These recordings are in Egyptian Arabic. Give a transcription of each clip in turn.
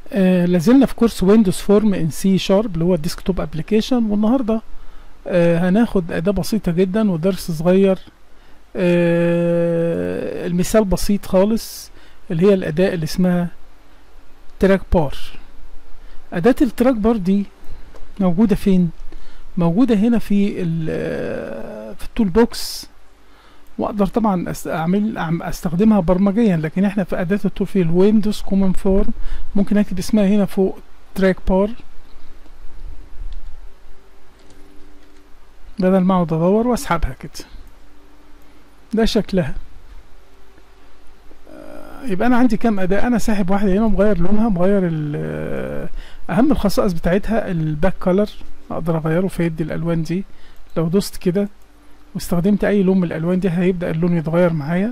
آه لازلنا في كورس ويندوز فورم ان سي شارب اللي هو الديسكتوب ابلكيشن والنهارده آه هناخد اداه بسيطه جدا ودرس صغير آه المثال بسيط خالص اللي هي الاداه اللي اسمها تراك بار اداه التراك بار دي موجوده فين موجوده هنا في في التول بوكس واقدر طبعا اعمل استخدمها برمجيا لكن احنا في اداه التول في الويندوز كومن فورم ممكن اكتب اسمها هنا فوق تراك بار بدل ما اقعد ادور واسحبها كده ده شكلها يبقى انا عندي كام اداه انا ساحب واحده هنا مغير لونها مغير اهم الخصائص بتاعتها الباك كولر اقدر اغيره فيدي الالوان دي لو دوست كده واستخدمت اي لون من الالوان دي هيبدا اللون يتغير معايا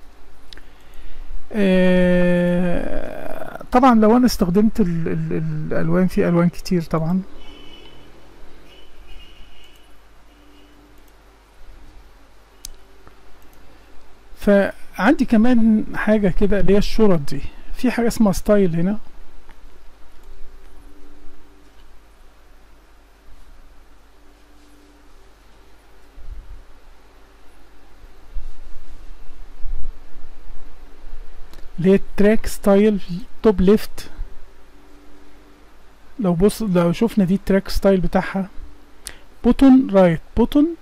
آه طبعا لو انا استخدمت ال ال الالوان في الوان كتير طبعا فعندي كمان حاجه كده اللي هي الشرط دي في حاجه اسمها ستايل هنا اللي هي التراك ستايل توب ليفت لو بص لو شفنا دي التراك ستايل بتاعها بوتون رايت بوتون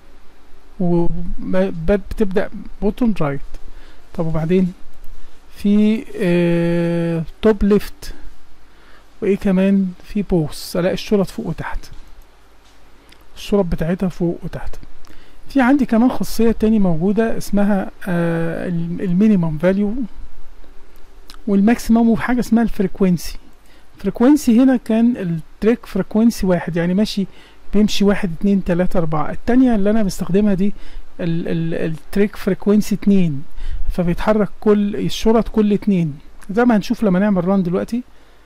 وبتبدأ بوتون رايت طب وبعدين في اه توب ليفت وايه كمان في بوس الاقي الشرط فوق وتحت الشرط بتاعتها فوق وتحت في عندي كمان خاصية تاني موجودة اسمها آه المينيمم فاليو والماكسيموم وحاجه اسمها الفريكوينسي فريكوينسي هنا كان التريك فريكوينسي واحد يعني ماشي بيمشي واحد اتنين تلاتة اربعة التانية اللي انا بستخدمها دي ال ال التريك فريكوينسي اتنين فبيتحرك كل الشرط كل اتنين زي ما هنشوف لما نعمل ران دلوقتي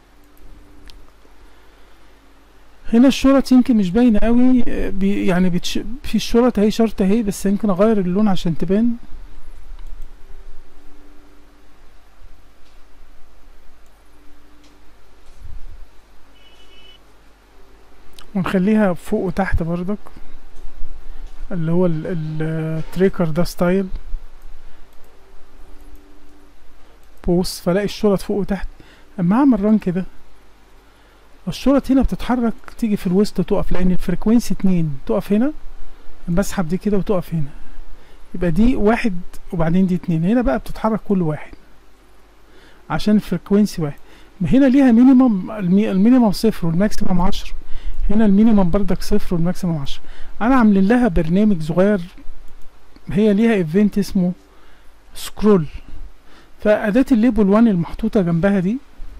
هنا الشرط يمكن مش باينه قوي بي يعني بتش في الشرط اهي شرطه اهي بس يمكن اغير اللون عشان تبان ونخليها فوق وتحت برضك اللي هو التريكر ده ستايل بوس فلاقي الشرط فوق وتحت اما اعمل ران كده الشرط هنا بتتحرك تيجي في الوسط تقف لان الفريكوينسي اتنين تقف هنا بسحب دي كده وتقف هنا يبقى دي واحد وبعدين دي اتنين هنا بقى بتتحرك كل واحد عشان الفريكوينسي واحد هنا ليها مينيمم المينيمم صفر والماكسيمم عشرة هنا المينيمم بردك صفر والماكسيمم عشرة انا عاملين لها برنامج صغير هي ليها ايفنت اسمه سكرول فأداة الليبل 1 المحطوطة جنبها دي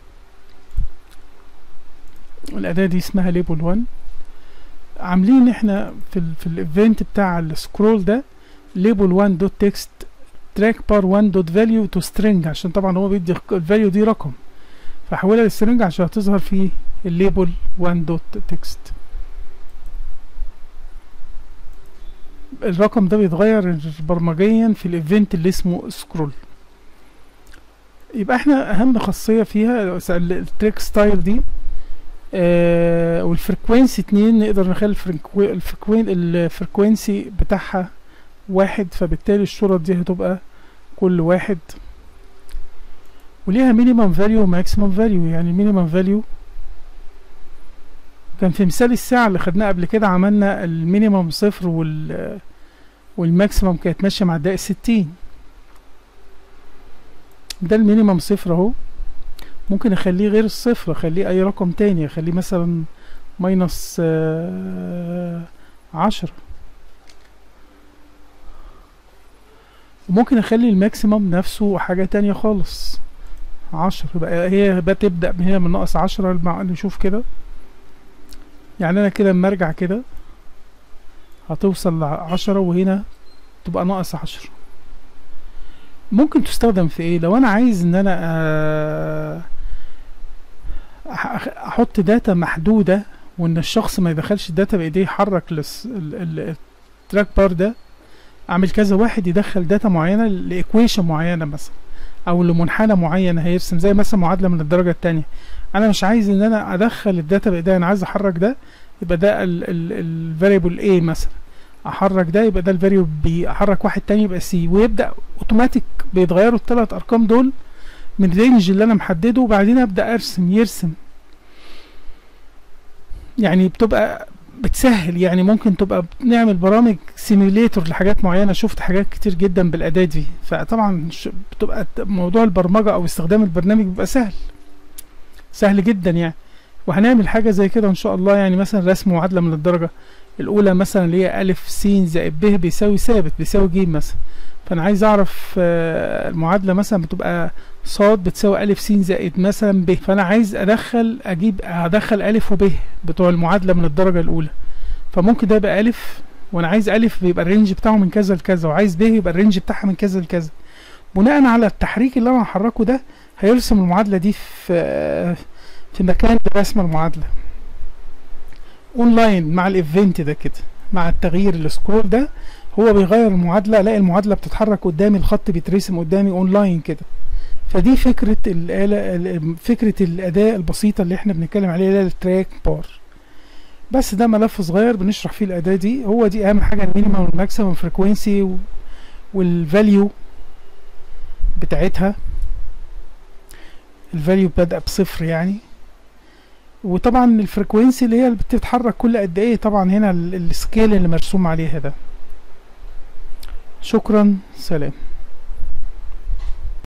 الأداة دي اسمها ليبل 1 عاملين احنا في ال في الايفنت بتاع السكرول ده ليبل 1 دوت تكست تراك بار 1 دوت فاليو تو سترينج عشان طبعا هو بيدي الفاليو دي رقم فحولها للسترينج عشان هتظهر في الليبل 1 دوت تكست الرقم ده بيتغير برمجيا في الايفنت اللي اسمه سكرول يبقى احنا اهم خاصية فيها التريك ستايل دي آه والفريكوينسي اتنين نقدر نخلي الفريكوين الفريكوينسي بتاعها واحد فبالتالي الشرط دي هتبقى كل واحد وليها مينيمم فاليو وماكسيمم فاليو يعني المينيمم فاليو كان في مثال الساعة اللي خدناه قبل كده عملنا المينيمم صفر وال والماكسيمم كانت ماشية مع الدقائق ستين ده المينيمم صفر اهو ممكن اخليه غير الصفر اخليه اي رقم تاني اخليه مثلا ماينس عشرة وممكن اخلي الماكسيمم نفسه حاجة تانية خالص عشرة يبقى هي بتبدأ من هنا من ناقص عشرة نشوف كده يعني انا كده اما ارجع كده هتوصل لعشرة وهنا تبقى ناقص عشرة ممكن تستخدم في ايه لو انا عايز ان انا آه احط داتا محدودة وان الشخص ما يدخلش الداتا بايديه يحرك التراك بار ده اعمل كذا واحد يدخل داتا معينة لايكويشن معينة مثلا او لمنحنى معين هيرسم زي مثلا معادله من الدرجه الثانيه انا مش عايز ان انا ادخل الداتا بايديا انا عايز احرك ده يبقى ده الفاريبل A مثلا احرك ده يبقى ده الفاريبل B احرك واحد تاني يبقى C ويبدا اوتوماتيك بيتغيروا الثلاث ارقام دول من الرينج اللي انا محدده وبعدين ابدا ارسم يرسم يعني بتبقى بتسهل يعني ممكن تبقى بنعمل برامج سيميوليتور لحاجات معينه شفت حاجات كتير جدا بالاداه دي فطبعا ش- بتبقى موضوع البرمجه او استخدام البرنامج بيبقى سهل سهل جدا يعني وهنعمل حاجه زي كده ان شاء الله يعني مثلا رسم معادله من الدرجه الاولى مثلا اللي هي الف س زائد ب بيساوي ثابت بيساوي ج مثلا فانا عايز اعرف آه، المعادله مثلا بتبقى ص بتساوي الف س زائد مثلا ب فانا عايز ادخل اجيب ادخل الف وب بتوع المعادله من الدرجه الاولى فممكن ده يبقى الف وانا عايز الف بيبقى الرينج بتاعه من كذا لكذا وعايز ب يبقى الرينج بتاعها من كذا لكذا بناء على التحريك اللي انا هحركه ده هيرسم المعادله دي في في مكان رسم المعادله اونلاين مع الايفنت ده كده مع التغيير السكرول ده هو بيغير المعادله الاقي المعادله بتتحرك قدامي الخط بيترسم قدامي اونلاين كده فدي فكره الاله ال- فكره الاداه البسيطه اللي احنا بنتكلم عليها اللي هي التراك بار بس ده ملف صغير بنشرح فيه الاداه دي هو دي اهم حاجه المينيمم والماكسيمم فريكوينسي والفاليو بتاعتها الفاليو بادئه بصفر يعني وطبعا الفريكوينسي اللي هي اللي بتتحرك كل قد ايه طبعا هنا ال- السكيل اللي مرسوم عليها ده شكرا سلام